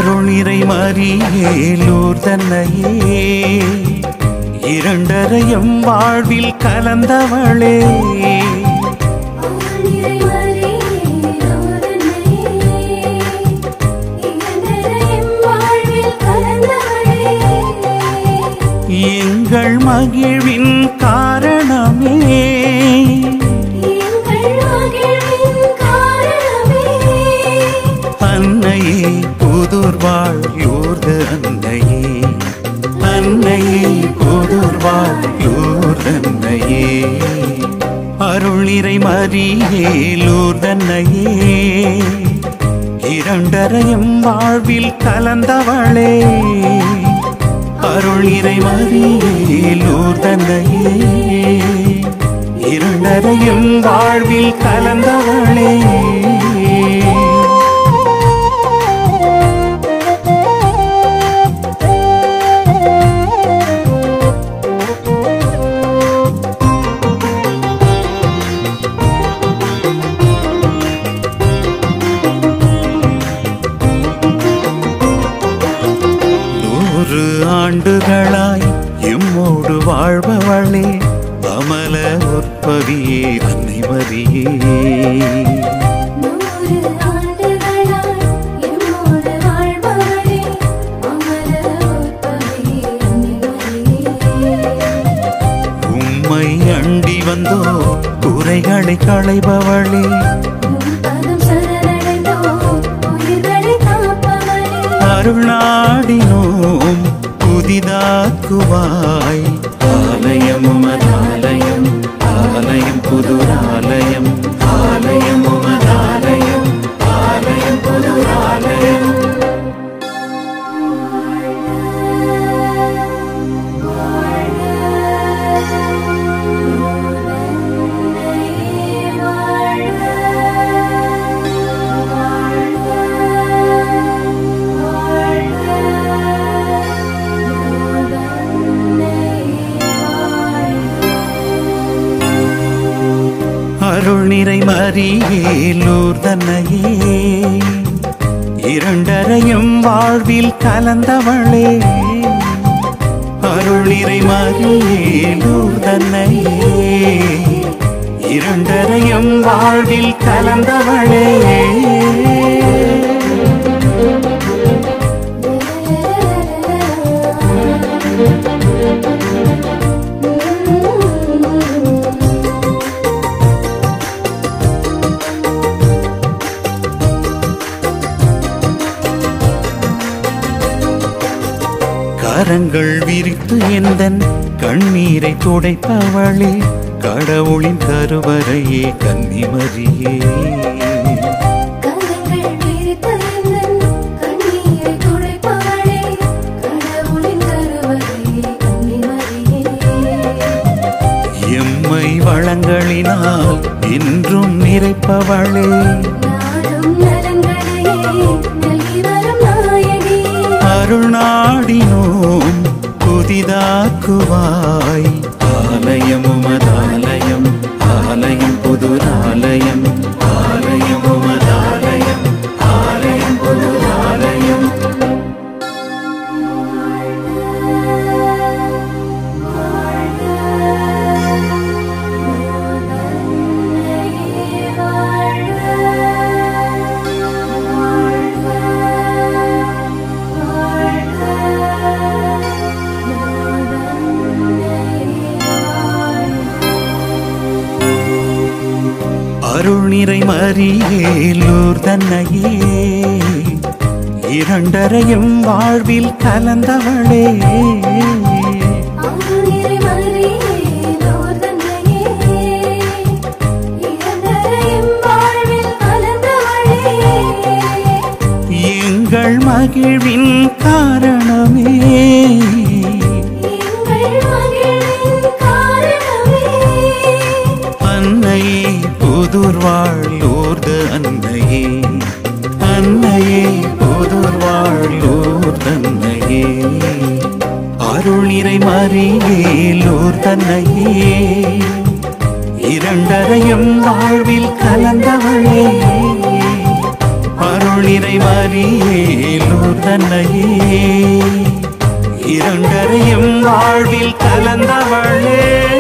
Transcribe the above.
அருளிரை மறியேலூர் தன்னையே இரண்டரையும் வாழ்வில் கலந்தவளே ஆனிரை மறியேலோரன்னையே இகந்தரையும் வாழ்வில் கலந்தவளே எங்கள் மகிழ்வின் காரணமே எங்கள் மகிழ்வின் காரணமே அன்னையே புதூர் வாழ்யூர்து அன்னையே அன்னையே புதூர் வாழ்யூர் அன்னையே அருளிரை மறியேலூர் தன்னையே இரண்டரையும் வாழ்வில் கலந்தவளே அருளிரை மறியேலூர் தன்னையே இரண்டரையும் வாழ்வில் கலந்தவளே நூறு ஆண்டுகளாய் எம்மோடு வாழ்பவளே அமல உற்பவியே அன்னை மரியே நூறு ஆண்டுகளாய் எம்மோடு வாழ்பவளே அமர உற்பவி அன்னையே உம்மை அண்டி வந்தோ குறைகளை களைபவளே உன் பதம் சரணடைந்தோம் உயிர்களை காப்பவளே அருளாடினோம் புதிதாக்குவாய் ஆலயம் உமதாலயம் ஆலயம் புதுராலயம் ஆலயம் உமதாலயம் ஆலயம் புதுராலயம் அருள் நிறை மறியேலூர் தன்னையே இரண்டரையும் வாழ்வில் கலந்தவளே அருள் நிறை மறியேலூர் தன்னையே இரண்டரையும் வாழ்வில் கலந்தவளே கரங்கள் விரித்து எந்தன் கண்ணீரை துடைப்பவளே கடவுளின் கருவறையே கன்னிமரியே கரங்கள் விரித்தெந்தன் கண்ணீரை துடைப்பவளே கடவுளின் கருவறையே கன்னிமரியே எம்மை வளங்களினால் இன்றும் நிறைப்பவளே நாடும் நலங்களையே நல்கி வரும் நாயகி அருள்நாடினோம் புதிதாக்குவாய் ஆலயம் உமதாலயம் ஆலயம் புதுராலயம் ஆலயம் உமதாலயம் ஆலயம் புதுராலயம் அருள் நிறை மறியேலூர் தன்னையே இரண்டரையும் வாழ்வில் கலந்தவளே ஆனிரை மறியேலோர் தன்னையே இறந்தரையும் வாழ்வில் கலந்தவளே எங்கள் மகிழ்வின் காரணமே எங்கள் மகிழின் காரணமே அன்னையே புதூர் வாழ்லூர்து அன்னையே அன்னையே புதூர் வாழ்லூர் தன்னையே அருள் நிறை மறியேலூர் தன்னையே இரண்டரையும் வாழ்வில் கலந்தவளே அருள் நிறை மறியேலூர் தன்னையே இரண்டரையும் வாழ்வில் கலந்தவளே